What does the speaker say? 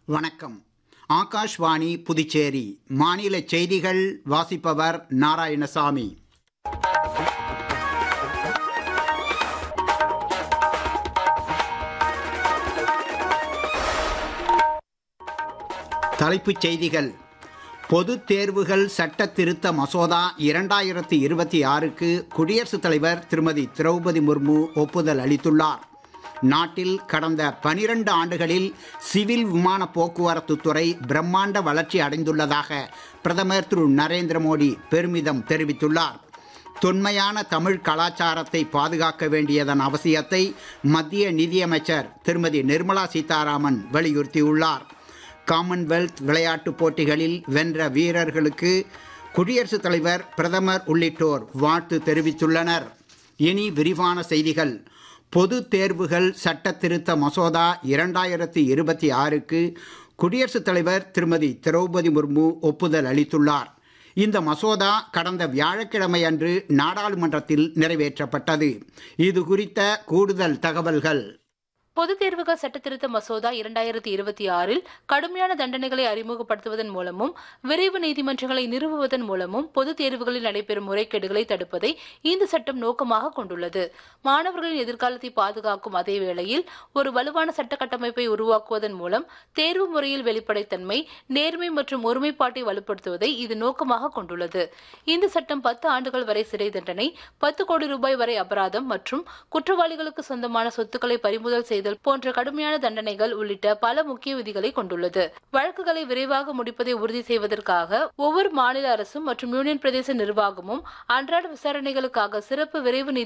வணக்கம் ஆகாஷ்வாணி புதுச்சேரி மாநில செய்திகள் வாசிப்பவர் நாராயணசாமி தலைப்புச் செய்திகள் பொதுத் தேர்வுகள் சட்ட திருத்த மசோதா இரண்டாயிரத்தி இருபத்தி ஆறுக்கு குடியரசுத் தலைவர் திருமதி திரௌபதி முர்மு ஒப்புதல் அளித்துள்ளார் நாட்டில் கடந்த பனிரெண்டு ஆண்டுகளில் சிவில் விமான போக்குவரத்து துறை பிரம்மாண்ட வளர்ச்சி அடைந்துள்ளதாக பிரதமர் திரு நரேந்திர மோடி பெருமிதம் தெரிவித்துள்ளார் தொன்மையான தமிழ் கலாச்சாரத்தை பாதுகாக்க வேண்டியதன் அவசியத்தை மத்திய நிதியமைச்சர் திருமதி நிர்மலா சீதாராமன் வலியுறுத்தியுள்ளார் காமன்வெல்த் விளையாட்டுப் போட்டிகளில் வென்ற வீரர்களுக்கு குடியரசுத் தலைவர் பிரதமர் உள்ளிட்டோர் வாழ்த்து தெரிவித்துள்ளனர் இனி விரிவான செய்திகள் பொது தேர்வுகள் சட்ட திருத்த மசோதா இரண்டாயிரத்தி இருபத்தி ஆறுக்கு குடியரசுத் தலைவர் திருமதி திரௌபதி முர்மு ஒப்புதல் அளித்துள்ளார் இந்த மசோதா கடந்த வியாழக்கிழமை அன்று நாடாளுமன்றத்தில் நிறைவேற்றப்பட்டது இது குறித்த கூடுதல் தகவல்கள் பொதுத் தேர்வுகள் சட்டத்திருத்த மசோதா இரண்டாயிரத்தி இருபத்தி ஆறில் கடுமையான தண்டனைகளை அறிமுகப்படுத்துவதன் மூலமும் விரைவு நீதிமன்றங்களை நிறுவுவதன் மூலமும் பொதுத் தேர்வுகளில் நடைபெறும் முறைகேடுகளை தடுப்பதை இந்த சட்டம் நோக்கமாக கொண்டுள்ளது மாணவர்களின் எதிர்காலத்தை பாதுகாக்கும் அதே வேளையில் ஒரு வலுவான சட்ட கட்டமைப்பை உருவாக்குவதன் மூலம் தேர்வு முறையில் வெளிப்படைத்தன்மை நேர்மை மற்றும் ஒருமைப்பாட்டை வலுப்படுத்துவதை இது நோக்கமாக கொண்டுள்ளது இந்த சட்டம் பத்து ஆண்டுகள் வரை சிறை தண்டனை பத்து கோடி ரூபாய் வரை அபராதம் மற்றும் குற்றவாளிகளுக்கு சொந்தமான சொத்துக்களை பறிமுதல் செய்த செய்தல் போன்ற கடுமையான தண்டனைகள் உள்ளிட்ட பல முக்கிய விதிகளை கொண்டுள்ளது வழக்குகளை விரைவாக முடிப்பதை உறுதி செய்வதற்காக ஒவ்வொரு மாநில அரசும் மற்றும் யூனியன் பிரதேச நிர்வாகமும் அன்றாட விசாரணைகளுக்காக சிறப்பு விரைவு